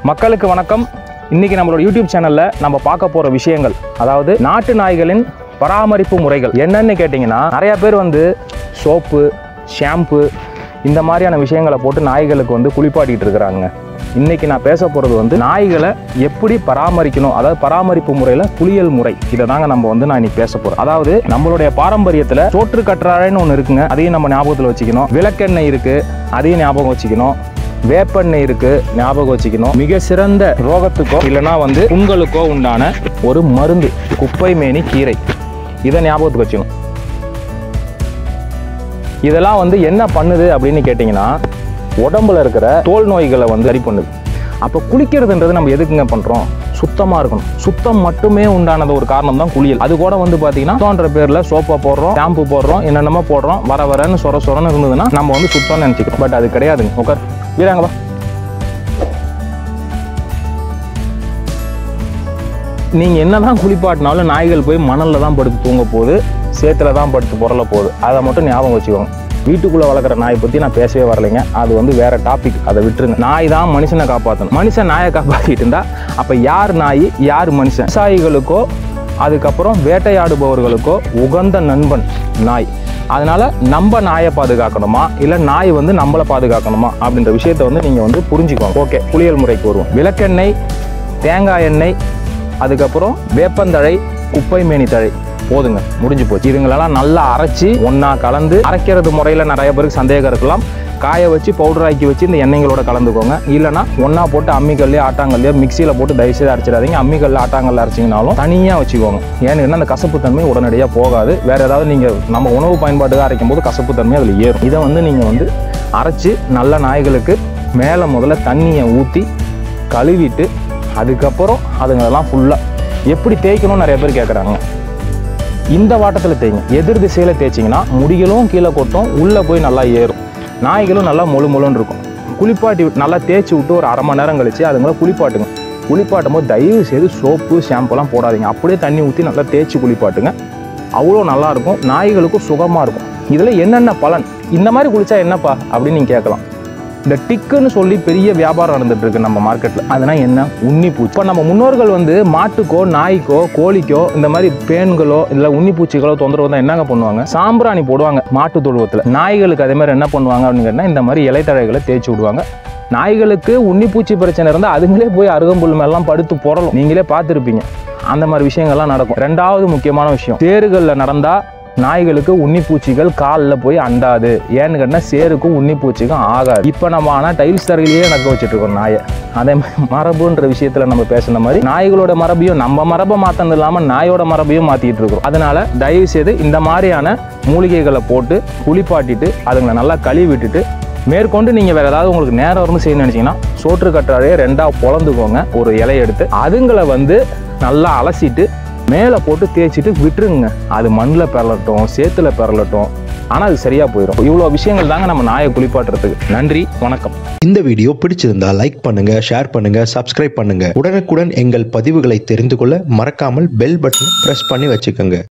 மக்களுக்கு வணக்கம் இன்னைக்கு நம்மளோட யூடியூப் சேனல்ல நம்ம பார்க்க போற விஷயங்கள் அதாவது நாட்டு நாய்களின் பராமரிப்பு முறைகள் என்னன்னு கேட்டிங்கன்னா நிறைய பேர் வந்து சோப்பு ஷாம்பு இந்த மாதிரியான விஷயங்களை போட்டு நாய்களுக்கு வந்து குளிப்பாட்டிட்டு இருக்கிறாங்க இன்னைக்கு நான் பேச போகிறது வந்து நாய்களை எப்படி பராமரிக்கணும் அதாவது பராமரிப்பு முறையில் குளியல் முறை இதை தாங்க நம்ம வந்து நான் இன்னைக்கு பேச போகிறோம் அதாவது நம்மளுடைய பாரம்பரியத்தில் சோற்று கற்றாழைன்னு ஒன்று இருக்குங்க அதையும் நம்ம ஞாபகத்தில் வச்சுக்கணும் விளக்கெண்ணெய் இருக்குது அதையும் ஞாபகம் வச்சுக்கணும் வேப்பெண்ணெய் இருக்கு ஞாபகம் வச்சுக்கணும் மிக சிறந்த ரோகத்துக்கோ இல்லைன்னா வந்து புண்களுக்கோ உண்டான ஒரு மருந்து குப்பை மேனி கீரை இதை ஞாபகத்துக்கு வச்சுக்கணும் இதெல்லாம் வந்து என்ன பண்ணுது அப்படின்னு கேட்டிங்கன்னா உடம்புல இருக்கிற தோல் நோய்களை வந்து சரி பண்ணுது அப்போ குளிக்கிறதுன்றது நம்ம எதுக்குங்க பண்ணுறோம் சுத்தமாக இருக்கணும் சுத்தம் மட்டுமே உண்டானது ஒரு காரணம் தான் குளியல் அது கூட வந்து பார்த்தீங்கன்னா தோன்ற பேரில் சோப்பை போடுறோம் ஷாம்பு போடுறோம் என்னென்னமோ போடுறோம் வர வரன்னு சொர சொரன்னு இருந்ததுன்னா நம்ம வந்து சுத்தம்னு நினச்சிக்கிறோம் பட் அது கிடையாதுங்க உட்கார் வீராங்க வா நீங்கள் என்னதான் குளிப்பாட்டினாலும் நாய்கள் போய் மணலில் தான் படுத்து தூங்க போகுது சேத்துல தான் படுத்து புரள போகுது அதை மட்டும் ஞாபகம் வச்சுக்கோங்க வீட்டுக்குள்ளே வளர்க்குற நாயை பற்றி நான் பேசவே வரலைங்க அது வந்து வேற டாபிக் அதை விட்டுருங்க நாய் தான் மனுஷனை காப்பாற்றணும் மனுஷன் நாயை காப்பாற்றிட்டு இருந்தா அப்போ யார் நாய் யார் மனுஷன் விவசாயிகளுக்கோ அதுக்கப்புறம் வேட்டையாடுபவர்களுக்கோ உகந்த நண்பன் நாய் அதனால நம்ம நாயை பாதுகாக்கணுமா இல்லை நாய் வந்து நம்மளை பாதுகாக்கணுமா அப்படின்ற விஷயத்தை வந்து நீங்கள் வந்து புரிஞ்சுக்கோங்க ஓகே குளியல் முறைக்கு வருவோம் விளக்கெண்ணெய் தேங்காய் எண்ணெய் அதுக்கப்புறம் வேப்பந்தழை குப்பை மேனி தழை போதுங்க முடிஞ்சு போச்சு இதுங்களெல்லாம் நல்லா அரைச்சி ஒன்றா கலந்து அரைக்கிறது முறையில் நிறைய பேருக்கு சந்தேகம் இருக்கலாம் காய வச்சு பவுடர் ஆக்கி வச்சு இந்த எண்ணெய்களோட கலந்துக்கோங்க இல்லைனா ஒன்றா போட்டு அம்மிக்கல்லையோ ஆட்டாங்கல்லையோ மிக்சியில் போட்டு தயவுசெய்து அரைச்சிடாதீங்க அம்மிக்கல்ல ஆட்டாங்கல்ல அரைச்சிங்கனாலும் தனியாக வச்சுக்கோங்க ஏன்னு அந்த கசப்பு தன்மை உடனடியாக போகாது வேற ஏதாவது நீங்கள் நம்ம உணவு பயன்பாட்டுக்கு அரைக்கும் போது கசப்பு தன்மை அதில் ஏறும் இதை வந்து நீங்கள் வந்து அரைச்சி நல்ல நாய்களுக்கு மேலே முதல்ல தண்ணியை ஊற்றி கழுவிட்டு அதுக்கப்புறம் அதுங்களெல்லாம் ஃபுல்லாக எப்படி தேய்க்கணும்னு நிறைய பேர் கேட்குறாங்க இந்த வாட்டத்தில் தேய்ங்க எதிர் திசையில் தேய்ச்சிங்கன்னா முடிகளும் கீழே கொட்டும் உள்ளே போய் நல்லா ஏறும் நாய்களும் நல்லா மொழு மொழுன்னு இருக்கும் குளிப்பாட்டி விட்டு நல்லா தேய்ச்சி விட்டு ஒரு அரை மணி நேரம் கழிச்சு அதுங்களை குளிப்பாட்டுங்க குளிப்பாட்டும் போது தயவு செய்து சோப்பு ஷாம்புலாம் போடாதீங்க அப்படியே தண்ணி ஊற்றி நல்லா தேய்ச்சி குளிப்பாட்டுங்க அவ்வளோ நல்லா இருக்கும் நாய்களுக்கும் சுகமாக இருக்கும் இதில் என்னென்ன பலன் இந்த மாதிரி குளிச்சா என்னப்பா அப்படின்னு நீங்கள் கேட்கலாம் இந்த டிக்குன்னு சொல்லி பெரிய வியாபாரம் நடந்துட்டு இருக்கு நம்ம மார்க்கெட்டில் அதனால் என்ன உன்னிப்பூச்சி இப்போ நம்ம முன்னோர்கள் வந்து மாட்டுக்கோ நாய்க்கோ கோழிக்கோ இந்த மாதிரி பேன்களோ இல்லை உன்னிப்பூச்சிகளோ தொந்தரவு தான் என்னங்க பண்ணுவாங்க சாம்பிராணி போடுவாங்க மாட்டு தொழுவத்தில் நாய்களுக்கு அதே மாதிரி என்ன பண்ணுவாங்க அப்படின்னு கேட்டால் இந்த மாதிரி இலைத்தழைகளை தேய்ச்சி விடுவாங்க நாய்களுக்கு உன்னிப்பூச்சி பிரச்சனை இருந்தால் அதுங்களே போய் அருகம்புல் மேலாம் படுத்து புரளும் நீங்களே பார்த்துருப்பீங்க அந்த மாதிரி விஷயங்கள்லாம் நடக்கும் ரெண்டாவது முக்கியமான விஷயம் தேறுகளில் நடந்தால் நாய்களுக்கு உன்னிப்பூச்சிகள் காலில் போய் அண்டாது ஏன்னு கேட்டால் சேருக்கும் உன்னிப்பூச்சிக்கும் ஆகாது இப்போ நம்ம ஆனால் டைல்ஸ் தரையிலேயே நக்க வச்சுட்டு இருக்கோம் நாயை அதே மாதிரி மரபுன்ற விஷயத்தில் நம்ம பேசுன மாதிரி நாய்களோட மரபையும் நம்ம மரபை மாற்றினது இல்லாமல் நாயோட மரபையும் மாற்றிட்டு இருக்கோம் அதனால தயவு செய்து இந்த மாதிரியான மூலிகைகளை போட்டு குளிப்பாட்டிட்டு அதுங்களை நல்லா கழுவி விட்டுட்டு மேற்கொண்டு நீங்கள் வேறு ஏதாவது உங்களுக்கு நேரம் இருந்து செய்யணும்னு நினச்சிங்கன்னா சோற்று கற்றாழையே ரெண்டாக பொழந்துக்கோங்க ஒரு இலையை எடுத்து அதுங்களை வந்து நல்லா அலசிட்டு மேலே போட்டு தேய்ச்சிட்டு விட்டுருங்க அது மண்ணில் பிறலட்டும் சேத்துல பிறலட்டும் ஆனால் அது சரியாக போயிடும் இவ்வளோ விஷயங்கள் தாங்க நம்ம நாயை குளிப்பாட்டுறதுக்கு நன்றி வணக்கம் இந்த வீடியோ பிடிச்சிருந்தா லைக் பண்ணுங்க ஷேர் பண்ணுங்க சப்ஸ்கிரைப் பண்ணுங்க உடனுக்குடன் எங்கள் பதிவுகளை தெரிந்து கொள்ள மறக்காமல் பெல் பட்டனை பிரஸ் பண்ணி வச்சுக்கோங்க